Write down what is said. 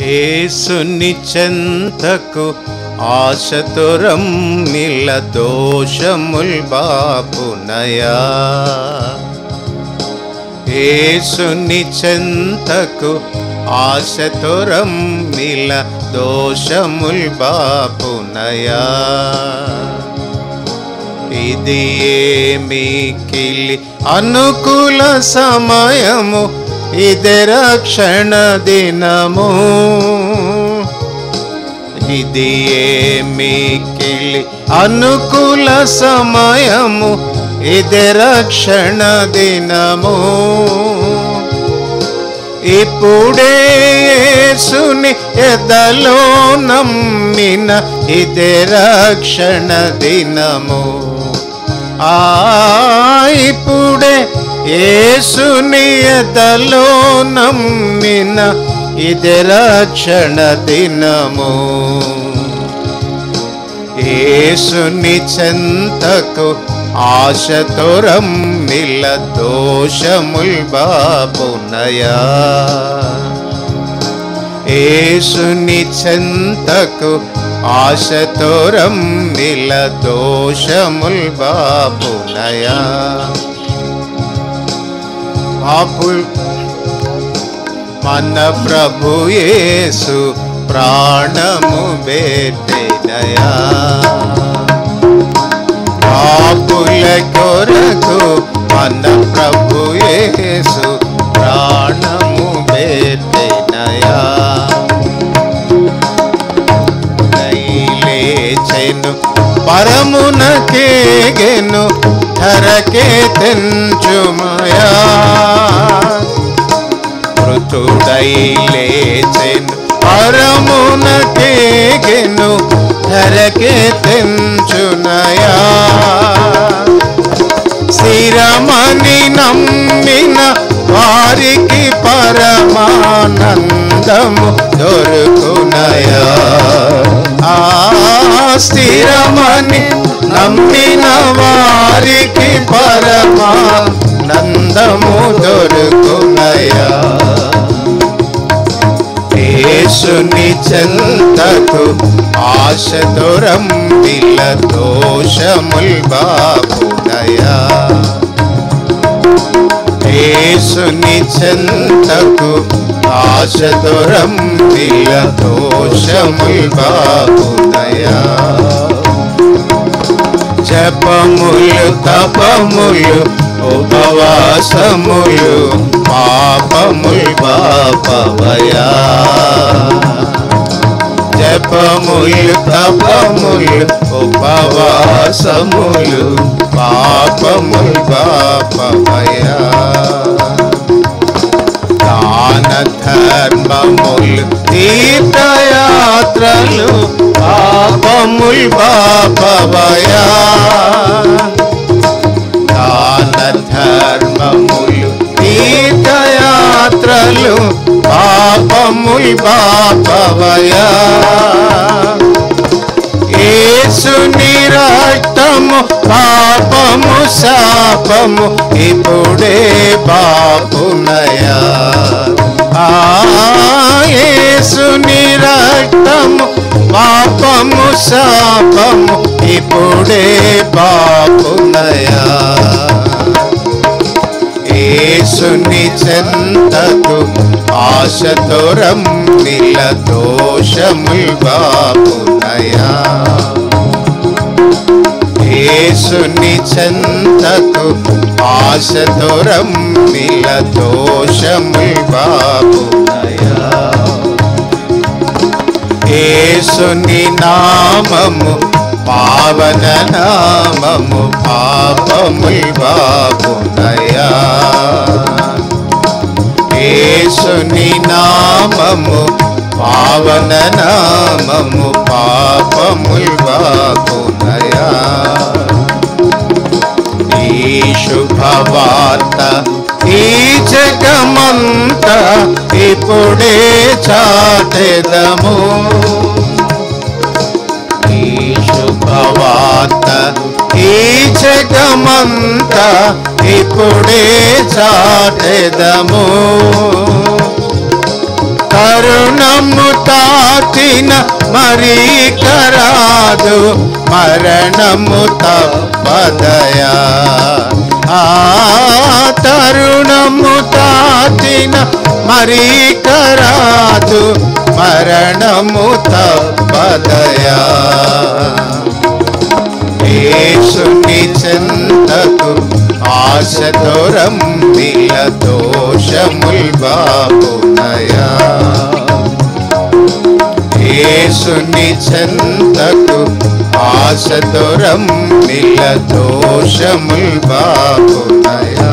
ఏసుని చెంతకు ఆశతురం మిల దోషముల్ బాపునయా ఏసుని చెంతకు ఆశతురం మిల దోషముల్ బాపునయా ఇది ఏమికిలి అనుకూల సమయము ఇది రక్షణ దినము ఇది ఏమికిలి అనుకూల సమయము ఇది రక్షణ దినము ఇప్పుడే యేసుని ఎదలో నమ్మిన ఇది రక్షణ దినము ఆ ఇప్పుడే యేసుని ఎదలో నమ్మిన ఇది రక్షణ దినము ఏసుని చెంతకు ఆశతోరం మిల దోషముల్ బాపునయా ఏసుని చెంతకు ఆశతోరం మిల దోషముల్ బాపునయా బాపు మన ప్రభు యేసు ప్రాణము బెట్టెనయా పాపుల కొరకు మన ప్రభు యేసు ప్రాణము బెట్టెనయా లేచెను పరమునకేగెను ధరకే తెంచుమయా మృతుడై లేచెను పరమునకేగెను ధరకే తెంచునయా స్థిరమని నమ్మిన వారికి పరమానందము దొరుకునయా ఆ స్థిరమని నమ్మిన వారికి పరమానందము దొరుకునయా యేసుని చెంతకు ఆశ దొరం పిల్ల దోషముల్ బాపునయా యేసుని చెంతకు ఆశ దొరం పిల్ల దోషముల్ బాపునయా జపములు తపములు ఉపవాసములు పాపముల్ పాపవయా జపములు తపములు ఉపవాసములు పాపముల్ పాపవయా దాన ధర్మములు తీర్థయాత్రలు పాపముల్ పాపవయా దాన ధర్మములు తీర్థయాత్రలు పాపముల్ పాపవయా ఏసుని రక్తము పాపము శాపము ఇప్పుడే బాపునయా ఆ ఏసుని రక్తము పాపము శాపము ఇప్పుడే బాపునయా ఏసుని చెంతకు ఆశతోరం మిల దోషముల్ బాపునయా ఏసుని చెంతకు ఆశతోరం మిల దోషముల్ బాపునయా ఏసుని నామము పావన నామము పాపముల్ బాపునయా ఏసుని నామము పావన నామము పాపముల్ బాపునయా ఈ శుభవార్త ఈ జగమంత ఇప్పుడే చాటెదము ఈ శుభవార్త ఈ జగమంత ఇప్పుడే చాటెదము కరుణము దాచిన మరీ కరాదు మరణము తప్పదయా ఆ తరుణము దాచిన మరీ కరాదు మరణము తప్పదయా యేసుని చెంతకు ఆశ దూరం నిల దోషముల్ బాపునయా యేసుని చెంతకు ఆశ దూరం నిల దోషముల్ బాపునయా